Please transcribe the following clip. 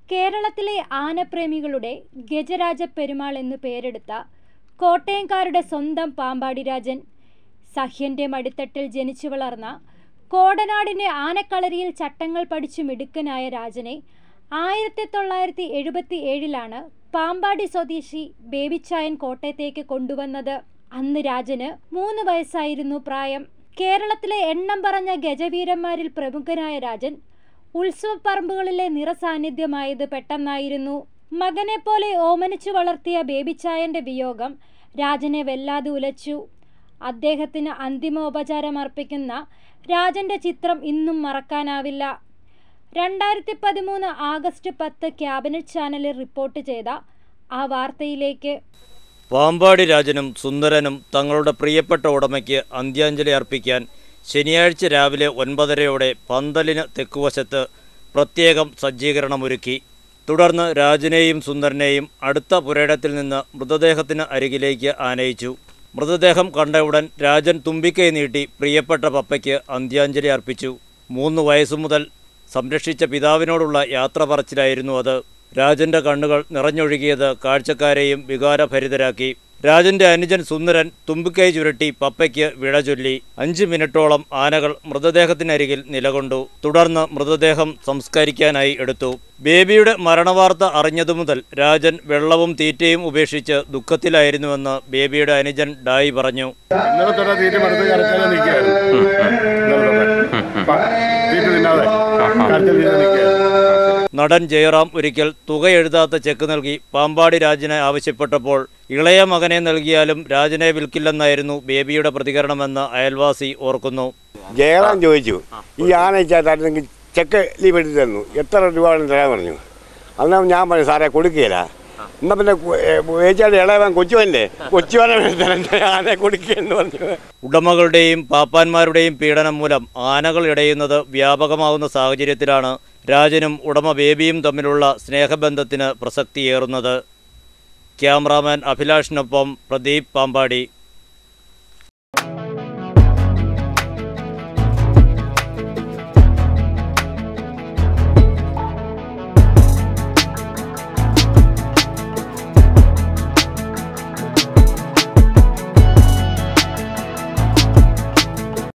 കേരളത്തിലെ ആനപ്രേമികളുടെ ഗജരാജ പെരുമാൾ എന്നു പേരെടുത്ത കോട്ടയംകാരുടെ സ്വന്തം പാമ്പാടി രാജൻ സഹ്യന്റെ മടിത്തട്ടിൽ ജനിച്ചു വളർന്ന കോടനാടിന്റെ ആനക്കളരിയിൽ ചട്ടങ്ങൾ പഠിച്ചു മിടുക്കനായ രാജനെ ആയിരത്തി തൊള്ളായിരത്തി എഴുപത്തി ഏഴിലാണ് പാമ്പാടി സ്വദേശി ബേബിച്ചായൻ കോട്ടയത്തേക്ക് കൊണ്ടുവന്നത് അന്ന് രാജന് മൂന്ന് വയസ്സായിരുന്നു പ്രായം കേരളത്തിലെ എണ്ണം പറഞ്ഞ ഗജവീരന്മാരിൽ പ്രമുഖനായ രാജൻ ഉത്സവപ്പറമ്പുകളിലെ നിറസാന്നിധ്യമായത് പെട്ടെന്നായിരുന്നു മകനെ പോലെ ഓമനിച്ചു വളർത്തിയ ബേബിച്ചായന്റെ വിയോഗം രാജനെ വല്ലാതെ ഉലച്ചു അദ്ദേഹത്തിന് അന്തിമോപചാരം അർപ്പിക്കുന്ന രാജന്റെ ചിത്രം ഇന്നും മറക്കാനാവില്ല രണ്ടായിരത്തി പതിമൂന്ന് ആഗസ്റ്റ് പത്ത് ക്യാബിനറ്റ് ചാനലിൽ റിപ്പോർട്ട് ചെയ്ത ആ വാർത്തയിലേക്ക് പാമ്പാടി രാജനും സുന്ദരനും തങ്ങളുടെ പ്രിയപ്പെട്ട ഉടമയ്ക്ക് അന്ത്യാഞ്ജലി അർപ്പിക്കാൻ ശനിയാഴ്ച രാവിലെ ഒൻപതരയോടെ പന്തലിന് തെക്കുവശത്ത് പ്രത്യേകം സജ്ജീകരണമൊരുക്കി തുടർന്ന് രാജനെയും സുന്ദരനെയും അടുത്ത പുരയിടത്തിൽ നിന്ന് മൃതദേഹത്തിന് അരികിലേക്ക് ആനയിച്ചു മൃതദേഹം കണ്ട ഉടൻ രാജൻ തുമ്പിക്കൈ നീട്ടി പ്രിയപ്പെട്ട പപ്പയ്ക്ക് അന്ത്യാഞ്ജലി അർപ്പിച്ചു മൂന്ന് വയസ്സു മുതൽ സംരക്ഷിച്ച പിതാവിനോടുള്ള യാത്ര പറച്ചിലായിരുന്നു അത് രാജന്റെ കണ്ണുകൾ നിറഞ്ഞൊഴുകിയത് കാഴ്ചക്കാരെയും വികാരഭരിതരാക്കി രാജന്റെ അനുജൻ സുന്ദരൻ തുമ്പിക്കൈ ചുരുട്ടി പപ്പയ്ക്ക് വിട ചൊല്ലി അഞ്ച് മിനിറ്റോളം ആനകൾ മൃതദേഹത്തിനരികിൽ നിലകൊണ്ടു തുടർന്ന് മൃതദേഹം സംസ്കരിക്കാനായി എടുത്തു ബേബിയുടെ മരണവാർത്ത അറിഞ്ഞതു മുതൽ രാജൻ വെള്ളവും തീറ്റയും ഉപേക്ഷിച്ച് ദുഃഖത്തിലായിരുന്നുവെന്ന് ബേബിയുടെ അനുജൻ ഡായി പറഞ്ഞു ഇന്നലെ തൊട്ട് തീറ്റ മടുത്ത് കരച്ചാൽ നിൽക്കുകയായിരുന്നു ഇന്നലെ തൊട്ട് പ- തീറ്റ തിന്നാതെ കരച്ചിൽ തീരെ നിൽക്കുകയായിരുന്നു നടൻ ജയറാം ഒരിക്കൽ തുക എഴുതാത്ത ചെക്ക് നൽകി പാമ്പാടി രാജനെ ആവശ്യപ്പെട്ടപ്പോൾ ഇളയ മകനെ നൽകിയാലും രാജനെ വിൽക്കില്ലെന്നായിരുന്നു ബേബിയുടെ പ്രതികരണമെന്ന് അയൽവാസി ഓർക്കുന്നു ജയറാം ചോദിച്ചു ഈ ആന ചേട്ടായിരുന്നെങ്കിൽ ചെക്ക് ലീവ് എടുത്ത് തന്നു എത്ര രൂപ വേണം തരാൻ പറഞ്ഞു അന്നാ ഞാൻ പറഞ്ഞു സാറേ കൊടുക്കുകയില്ല എന്നാ പിന്നെ വേച്ചാട് ഇളയവൻ കൊച്ചുവല്ലേ കൊച്ചുവനെ തരാൻ ആനയെ കൊടുക്കുകയെന്ന് പറഞ്ഞു ഉടമകളുടെയും പാപ്പാന്മാരുടെയും പീഡനം മൂലം ആനകൾ ഇടയുന്നത് വ്യാപകമാകുന്ന സാഹചര്യത്തിലാണ് രാജനും ഉടമ ബേബിയും തമ്മിലുള്ള സ്നേഹബന്ധത്തിന് പ്രസക്തിയേറുന്നത് ക്യാമറാമാൻ അഭിലാഷിനൊപ്പം പ്രദീപ് പാമ്പാടി